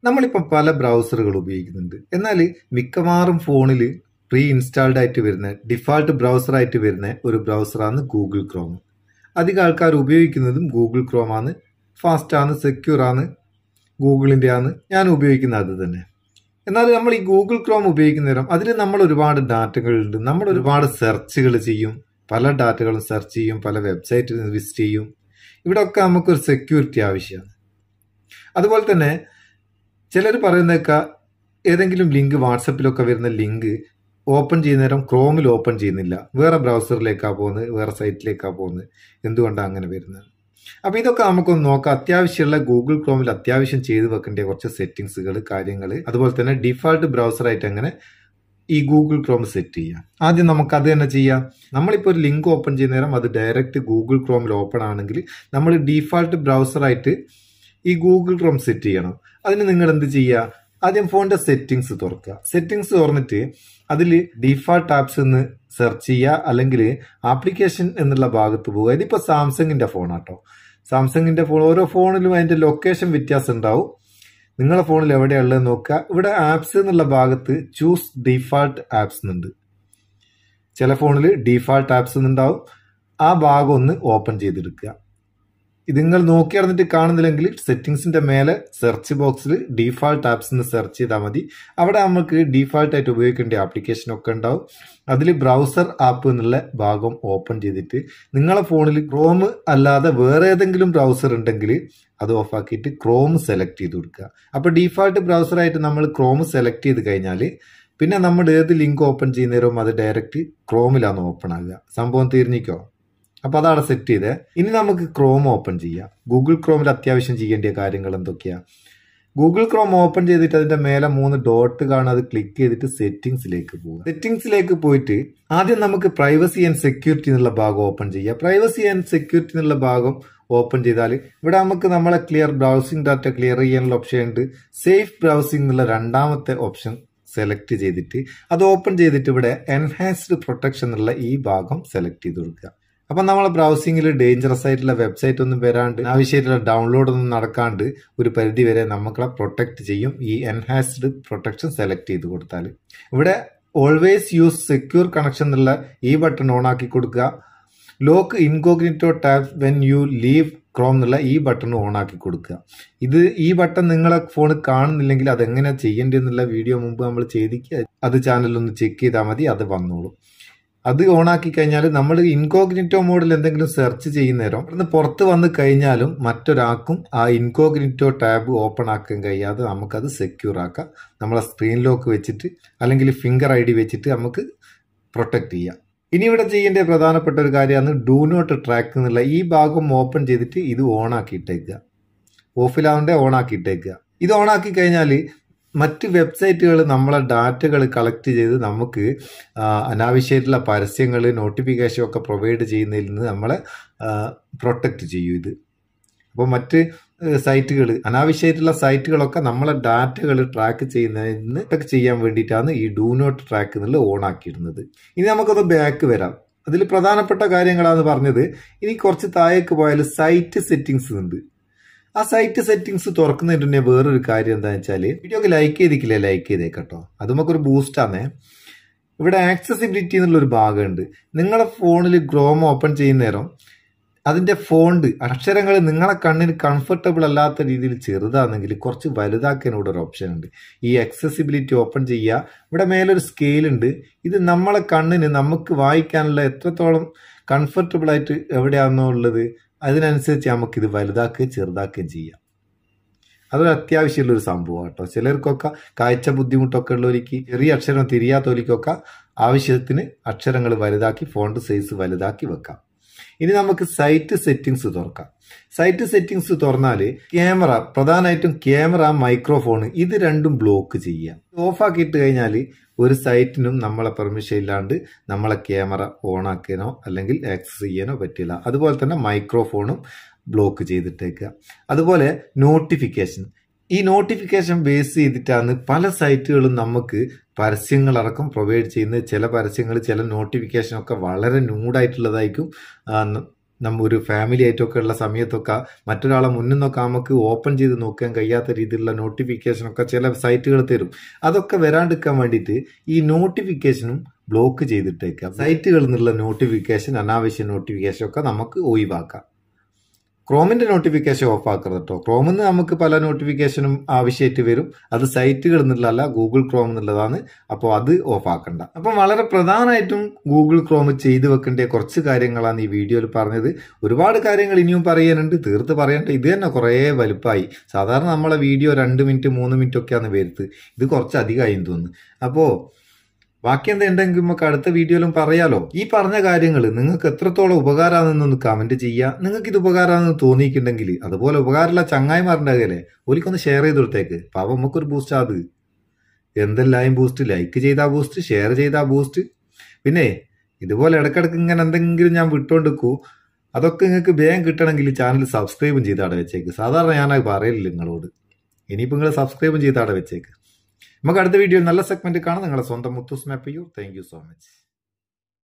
നമ്മളിപ്പം പല ബ്രൗസറുകൾ ഉപയോഗിക്കുന്നുണ്ട് എന്നാൽ മിക്കവാറും ഫോണിൽ പ്രീ ഇൻസ്റ്റാൾഡ് ആയിട്ട് വരുന്ന ഡിഫാൾട്ട് ബ്രൗസർ ആയിട്ട് വരുന്ന ഒരു ബ്രൗസറാണ് ഗൂഗിൾ ക്രോം അധികം ആൾക്കാർ ഉപയോഗിക്കുന്നതും ഗൂഗിൾ ക്രോം ആണ് ഫാസ്റ്റ് ആണ് സെക്യൂർ ആണ് ഗൂഗിളിൻ്റെ ആണ് ഞാൻ ഉപയോഗിക്കുന്നത് അത് തന്നെ എന്നാൽ നമ്മൾ ഈ ഗൂഗിൾ ക്രോം ഉപയോഗിക്കുന്ന നേരം അതിൽ നമ്മൾ ഒരുപാട് ഡാറ്റകളുണ്ട് നമ്മൾ ഒരുപാട് സെർച്ചുകൾ ചെയ്യും പല ഡാറ്റകളും സെർച്ച് ചെയ്യും പല വെബ്സൈറ്റിൽ വിസിറ്റ് ചെയ്യും ഇവിടെ ഒക്കെ നമുക്കൊരു സെക്യൂരിറ്റി ആവശ്യമാണ് അതുപോലെ തന്നെ ചിലർ പറയുന്നേക്ക ഏതെങ്കിലും ലിങ്ക് വാട്സപ്പിലൊക്കെ വരുന്ന ലിങ്ക് ഓപ്പൺ ചെയ്യുന്ന നേരം ക്രോമിൽ ഓപ്പൺ ചെയ്യുന്നില്ല വേറെ ബ്രൗസറിലേക്കാണ് പോകുന്നത് വേറെ സൈറ്റിലേക്കാണ് പോകുന്നത് എന്തുകൊണ്ടാണ് അങ്ങനെ വരുന്നത് അപ്പോൾ ഇതൊക്കെ നമുക്കൊന്ന് നോക്കാം അത്യാവശ്യമുള്ള ഗൂഗിൾ ക്രോമിൽ അത്യാവശ്യം ചെയ്തു വെക്കേണ്ട കുറച്ച് സെറ്റിങ്സുകൾ കാര്യങ്ങൾ അതുപോലെ തന്നെ ഡിഫാൾട്ട് ബ്രൗസറായിട്ട് അങ്ങനെ ഈ ഗൂഗിൾ ക്രോം സെറ്റ് ചെയ്യാം ആദ്യം നമുക്ക് അത് തന്നെ ചെയ്യാം നമ്മളിപ്പോൾ ഒരു ലിങ്ക് ഓപ്പൺ ചെയ്യുന്ന നേരം അത് ഡയറക്റ്റ് ഗൂഗിൾ ക്രോമിൽ ഓപ്പൺ ആണെങ്കിൽ നമ്മൾ ഡിഫാൾട്ട് ബ്രൗസറായിട്ട് ഈ ഗൂഗിൾ ക്രോം സെറ്റ് ചെയ്യണം അതിന് നിങ്ങൾ എന്ത് ചെയ്യുക ആദ്യം ഫോണിന്റെ സെറ്റിങ്സ് തുറക്കുക സെറ്റിങ്സ് തുറന്നിട്ട് അതിൽ ഡിഫാൾട്ട് ആപ്സ് എന്ന് സെർച്ച് ചെയ്യുക അല്ലെങ്കിൽ ആപ്ലിക്കേഷൻ എന്നുള്ള ഭാഗത്ത് പോകുക ഇതിപ്പോൾ സാംസങ്ങിന്റെ ഫോണാട്ടോ സാംസങ്ങിന്റെ ഫോൺ ഓരോ ഫോണിലും അതിന്റെ ലൊക്കേഷൻ വ്യത്യാസം ഉണ്ടാവും നിങ്ങളെ ഫോണിൽ എവിടെയുള്ളത് നോക്കുക ഇവിടെ ആപ്സ് എന്നുള്ള ഭാഗത്ത് ചൂസ് ഡിഫാൾട്ട് ആപ്സ് എന്നുണ്ട് ചില ഫോണിൽ ഡിഫാൾട്ട് ആപ്സ് എന്നുണ്ടാവും ആ ഭാഗം ഒന്ന് ഓപ്പൺ ചെയ്തെടുക്കുക ഇത് നിങ്ങൾ നോക്കി നടന്നിട്ട് കാണുന്നില്ലെങ്കിൽ സെറ്റിങ്സിന്റെ മേലെ സെർച്ച് ബോക്സിൽ ഡിഫാൾട്ട് ആപ്സ് എന്ന് സെർച്ച് ചെയ്താൽ മതി അവിടെ നമുക്ക് ഡിഫാൾട്ട് ആയിട്ട് ഉപയോഗിക്കേണ്ട ആപ്ലിക്കേഷൻ ഒക്കെ ഉണ്ടാവും അതിൽ ബ്രൗസർ ആപ്പ് എന്നുള്ള ഭാഗം ഓപ്പൺ ചെയ്തിട്ട് നിങ്ങളെ ഫോണിൽ ക്രോം അല്ലാതെ വേറെ ഏതെങ്കിലും ബ്രൗസർ ഉണ്ടെങ്കിൽ അത് ഓഫാക്കിയിട്ട് ക്രോം സെലക്ട് ചെയ്ത് കൊടുക്കുക അപ്പോൾ ഡിഫാൾട്ട് ബ്രൗസറായിട്ട് നമ്മൾ ക്രോം സെലക്ട് ചെയ്ത് കഴിഞ്ഞാൽ പിന്നെ നമ്മൾ ഏത് ലിങ്ക് ഓപ്പൺ ചെയ്യുന്നേരവും അത് ഡയറക്റ്റ് ക്രോമിലാണ് ഓപ്പൺ ആകുക സംഭവം തീർന്നിക്കോ അപ്പോൾ അതവിടെ സെറ്റ് ചെയ്തേ ഇനി നമുക്ക് ക്രോം ഓപ്പൺ ചെയ്യാം ഗൂഗിൾ ക്രോമിൽ അത്യാവശ്യം ചെയ്യേണ്ട കാര്യങ്ങൾ എന്തൊക്കെയാണ് ഗൂഗിൾ ക്രോം ഓപ്പൺ ചെയ്തിട്ട് അതിന്റെ മേലെ മൂന്ന് ഡോട്ട് കാണാൻ അത് ക്ലിക്ക് ചെയ്തിട്ട് സെറ്റിംഗ്സിലേക്ക് പോകുക സെറ്റിംഗ്സിലേക്ക് പോയിട്ട് ആദ്യം നമുക്ക് പ്രൈവസി ആൻഡ് സെക്യൂരിറ്റി എന്നുള്ള ഭാഗം ഓപ്പൺ ചെയ്യുക പ്രൈവസി ആൻഡ് സെക്യൂരിറ്റി എന്നുള്ള ഭാഗം ഓപ്പൺ ചെയ്താൽ ഇവിടെ നമുക്ക് നമ്മളെ ക്ലിയർ ബ്രൗസിംഗ് ഡാറ്റ ക്ലിയർ ചെയ്യാനുള്ള ഓപ്ഷൻ ഉണ്ട് സേഫ് ബ്രൗസിംഗ് എന്നുള്ള രണ്ടാമത്തെ ഓപ്ഷൻ സെലക്ട് ചെയ്തിട്ട് അത് ഓപ്പൺ ചെയ്തിട്ട് ഇവിടെ എൻഹാൻസ്ഡ് പ്രൊട്ടക്ഷൻ എന്നുള്ള ഈ ഭാഗം സെലക്ട് ചെയ്ത് കൊടുക്കുക അപ്പം നമ്മളെ ബ്രൗസിംഗിൽ ഡേഞ്ചറസ് ആയിട്ടുള്ള വെബ്സൈറ്റ് ഒന്നും വരാണ്ട് ആവശ്യമായിട്ടുള്ള ഡൗൺലോഡ് ഒന്നും നടക്കാണ്ട് ഒരു പരിധി വരെ നമ്മളെ പ്രൊട്ടക്ട് ചെയ്യും ഈ എൻഹാൻസ്ഡ് പ്രൊട്ടക്ഷൻ സെലക്ട് ചെയ്ത് കൊടുത്താൽ ഇവിടെ ഓൾവേസ് യൂസ് സെക്യൂർ കണക്ഷൻ എന്നുള്ള ഈ ബട്ടൺ ഓൺ ആക്കി കൊടുക്കുക lock incognito tab when you leave Chrome എന്നുള്ള ഈ ബട്ടൺ ഓൺ ആക്കി കൊടുക്കുക ഇത് ഈ ബട്ടൺ നിങ്ങളെ ഫോൺ കാണുന്നില്ലെങ്കിൽ അതെങ്ങനെ ചെയ്യേണ്ടതെന്നുള്ള വീഡിയോ മുമ്പ് നമ്മൾ ചെയ്തിക്കുക അത് ചാനലൊന്ന് ചെക്ക് ചെയ്താൽ മതി അത് വന്നോളും അത് ഓണാക്കി കഴിഞ്ഞാൽ നമ്മൾ ഇൻകോഗ്നിറ്റോ മോഡിൽ എന്തെങ്കിലും സെർച്ച് ചെയ്യുന്നേരം അവിടുന്ന് പുറത്ത് വന്ന് കഴിഞ്ഞാലും മറ്റൊരാൾക്കും ആ ഇൻകോഗ്നിറ്റോ ടാബ് ഓപ്പൺ ആക്കാൻ കഴിയാതെ നമുക്കത് സെക്യൂർ ആക്കാം നമ്മളെ സ്ക്രീൻ ലോക്ക് വെച്ചിട്ട് അല്ലെങ്കിൽ ഫിംഗർ ഐ ഡി വെച്ചിട്ട് നമുക്ക് പ്രൊട്ടക്ട് ചെയ്യാം ഇനി ഇവിടെ ചെയ്യേണ്ട പ്രധാനപ്പെട്ട ഒരു കാര്യമാണ് ഡു നോട്ട് ട്രാക്ക് എന്നുള്ള ഈ ഭാഗം ഓപ്പൺ ചെയ്തിട്ട് ഇത് ഓൺ ആക്കിയിട്ടേക്കുക ഓഫിലാവണ്ടേ ഓൺ ആക്കിയിട്ടേക്കുക ഇത് ഓൺ ആക്കി കഴിഞ്ഞാൽ മറ്റ് വെബ്സൈറ്റുകൾ നമ്മളെ ഡാറ്റകൾ കളക്ട് ചെയ്ത് നമുക്ക് അനാവശ്യമായിട്ടുള്ള പരസ്യങ്ങൾ നോട്ടിഫിക്കേഷൻ ഒക്കെ പ്രൊവൈഡ് ചെയ്യുന്നതിൽ നിന്ന് നമ്മളെ പ്രൊട്ടക്റ്റ് ചെയ്യും ഇത് അപ്പോൾ മറ്റ് സൈറ്റുകൾ അനാവശ്യമായിട്ടുള്ള സൈറ്റുകളൊക്കെ നമ്മളെ ഡാറ്റകൾ ട്രാക്ക് ചെയ്യുന്നതിന് ഒക്കെ ചെയ്യാൻ വേണ്ടിയിട്ടാണ് ഈ ഡു നോട്ട് ട്രാക്ക് എന്നുള്ളത് ഓൺ ആക്കിയിരുന്നത് ഇനി നമുക്കത് ബാക്ക് വരാം അതിൽ പ്രധാനപ്പെട്ട കാര്യങ്ങളാണ് പറഞ്ഞത് ഇനി കുറച്ച് താഴേക്ക് പോയാൽ സൈറ്റ് സെറ്റിങ്സ് ഉണ്ട് ആ സൈറ്റ് സെറ്റിങ്സ് തുറക്കുന്നതിന് മുന്നേ വേറൊരു കാര്യം എന്താണെന്ന് വെച്ചാൽ വീഡിയോക്ക് ലൈക്ക് ചെയ്തിക്കില്ലേ ലൈക്ക് ചെയ്തേക്കട്ടോ അത് നമുക്കൊരു ബൂസ്റ്റാണേ ഇവിടെ ആക്സസിബിലിറ്റി എന്നുള്ളൊരു ഭാഗമുണ്ട് നിങ്ങളെ ഫോണിൽ ഗ്രോം ഓപ്പൺ ചെയ്യുന്ന നേരം അതിൻ്റെ ഫോണ്ട് അക്ഷരങ്ങൾ നിങ്ങളെ കണ്ണിന് കംഫർട്ടബിൾ അല്ലാത്ത രീതിയിൽ ചെറുതാണെങ്കിൽ കുറച്ച് വലുതാക്കാൻ ഇവിടെ ഒരു ഓപ്ഷൻ ഉണ്ട് ഈ ആക്സസിബിലിറ്റി ഓപ്പൺ ചെയ്യുക ഇവിടെ മേലൊരു സ്കെയിൽ ഉണ്ട് ഇത് നമ്മളെ കണ്ണിന് നമുക്ക് വായിക്കാനുള്ള എത്രത്തോളം കംഫർട്ടബിൾ ആയിട്ട് എവിടെയാണെന്നോ ഉള്ളത് അതിനനുസരിച്ച് നമുക്കിത് വലുതാക്കുകയും ചെറുതാക്കുകയും ചെയ്യാം അതൊരു അത്യാവശ്യമുള്ള ഒരു സംഭവം കേട്ടോ ചിലർക്കൊക്കെ കാഴ്ച ബുദ്ധിമുട്ടൊക്കെ ഉള്ളവർക്ക് ചെറിയ അക്ഷരം തിരിയാത്തവരിക്കൊക്കെ ആവശ്യത്തിന് അക്ഷരങ്ങൾ വലുതാക്കി ഫോണ്ട് സൈസ് വലുതാക്കി വെക്കാം ഇനി നമുക്ക് സൈറ്റ് സെറ്റിങ്സ് തുറക്കാം സൈറ്റ് സെറ്റിങ്സ് തുറന്നാൽ ക്യാമറ പ്രധാനമായിട്ടും ക്യാമറ മൈക്രോഫോൺ ഇത് രണ്ടും ബ്ലോക്ക് ചെയ്യാം ഓഫാക്കിയിട്ട് കഴിഞ്ഞാൽ ഒരു സൈറ്റിനും നമ്മളെ പെർമിഷൻ ഇല്ലാണ്ട് നമ്മളെ ക്യാമറ ഓൺ ആക്കാനോ അല്ലെങ്കിൽ ആക്സസ് ചെയ്യാനോ പറ്റില്ല അതുപോലെ തന്നെ മൈക്രോഫോണും ബ്ലോക്ക് ചെയ്തിട്ടേക്കുക അതുപോലെ നോട്ടിഫിക്കേഷൻ ഈ നോട്ടിഫിക്കേഷൻ ബേസ് ചെയ്തിട്ടാണ് പല സൈറ്റുകളും നമുക്ക് പരസ്യങ്ങളടക്കം പ്രൊവൈഡ് ചെയ്യുന്നത് ചില പരസ്യങ്ങൾ ചില നോട്ടിഫിക്കേഷൻ ഒക്കെ വളരെ ന്യൂഡായിട്ടുള്ളതായിരിക്കും നമ്മ ഒരു ഫാമിലി ആയിട്ടൊക്കെ ഉള്ള സമയത്തൊക്കെ മറ്റൊരാളെ മുന്നിൽ നിന്നൊക്കെ നമുക്ക് ഓപ്പൺ ചെയ്ത് നോക്കാൻ കഴിയാത്ത രീതിയിലുള്ള നോട്ടിഫിക്കേഷൻ ഒക്കെ ചില സൈറ്റുകൾ തരും അതൊക്കെ വരാണ്ടിരിക്കാൻ വേണ്ടിയിട്ട് ഈ നോട്ടിഫിക്കേഷനും ബ്ലോക്ക് ചെയ്തിട്ടേക്കാം സൈറ്റുകളിൽ നിന്നുള്ള നോട്ടിഫിക്കേഷൻ അനാവശ്യ നോട്ടിഫിക്കേഷൻ ഒക്കെ നമുക്ക് ഒഴിവാക്കാം ക്രോമിന്റെ നോട്ടിഫിക്കേഷൻ ഓഫ് ആക്കരുത് കേട്ടോ ക്രോമിൽ നിന്ന് നമുക്ക് പല നോട്ടിഫിക്കേഷനും ആവശ്യമായിട്ട് വരും അത് സൈറ്റുകളിൽ നിന്നുള്ളതല്ല ഗൂഗിൾ ക്രോം എന്നുള്ളതാണ് അപ്പോൾ അത് ഓഫ് ആക്കണ്ട അപ്പം വളരെ പ്രധാനമായിട്ടും ഗൂഗിൾ ക്രോം ചെയ്തു വെക്കേണ്ട കുറച്ച് കാര്യങ്ങളാണ് ഈ വീഡിയോയിൽ പറഞ്ഞത് ഒരുപാട് കാര്യങ്ങൾ ഇനിയും പറയാനുണ്ട് തീർത്ത് പറയേണ്ട ഇത് തന്നെ കുറേ വലുപ്പമായി സാധാരണ നമ്മളെ വീഡിയോ രണ്ട് മിനിറ്റ് മൂന്ന് മിനിറ്റ് ഒക്കെയാണ് വരുത്ത് ഇത് കുറച്ച് അധികമായി തോന്നുന്നു അപ്പോൾ ബാക്കി എന്താ ഉണ്ടെങ്കിൽ നമുക്ക് അടുത്ത വീഡിയോയിലും പറയാലോ ഈ പറഞ്ഞ കാര്യങ്ങൾ നിങ്ങൾക്ക് എത്രത്തോളം ഉപകാരമാണെന്നൊന്ന് കമന്റ് ചെയ്യുക നിങ്ങൾക്ക് ഇത് ഉപകാരമാണെന്ന് തോന്നിയിട്ടുണ്ടെങ്കിൽ അതുപോലെ ഉപകാരമുള്ള ചങ്ങായിമാരുണ്ടാകല്ലേ ഒരിക്കൊന്ന് ഷെയർ ചെയ്ത് കൊടുത്തേക്ക് പാവം നമുക്കൊരു ബൂസ്റ്റ് അത് എന്തെല്ലാം ബൂസ്റ്റ് ലൈക്ക് ചെയ്താ ബൂസ്റ്റ് ഷെയർ ചെയ്താ ബൂസ്റ്റ് പിന്നെ ഇതുപോലെ ഇടക്കിടക്ക് ഇങ്ങനെ എന്തെങ്കിലും ഞാൻ വിട്ടോണ്ടിക്കൂ അതൊക്കെ നിങ്ങൾക്ക് വേഗം കിട്ടണമെങ്കിൽ ചാനൽ സബ്സ്ക്രൈബും ചെയ്താടെ വെച്ചേക്ക് സാധാരണ ഞാനത് പറയില്ല നിങ്ങളോട് ഇനിയിപ്പോൾ നിങ്ങൾ സബ്സ്ക്രൈബും ചെയ്താടെ വെച്ചേക്ക് നമുക്ക് അടുത്ത വീഡിയോ നല്ല സെഗ്മെന്റ് കാണാം നിങ്ങളെ സ്വന്തം മുത്തൂസ് മാപ്പ് ചെയ്യൂ താങ്ക് യു സോ മച്ച്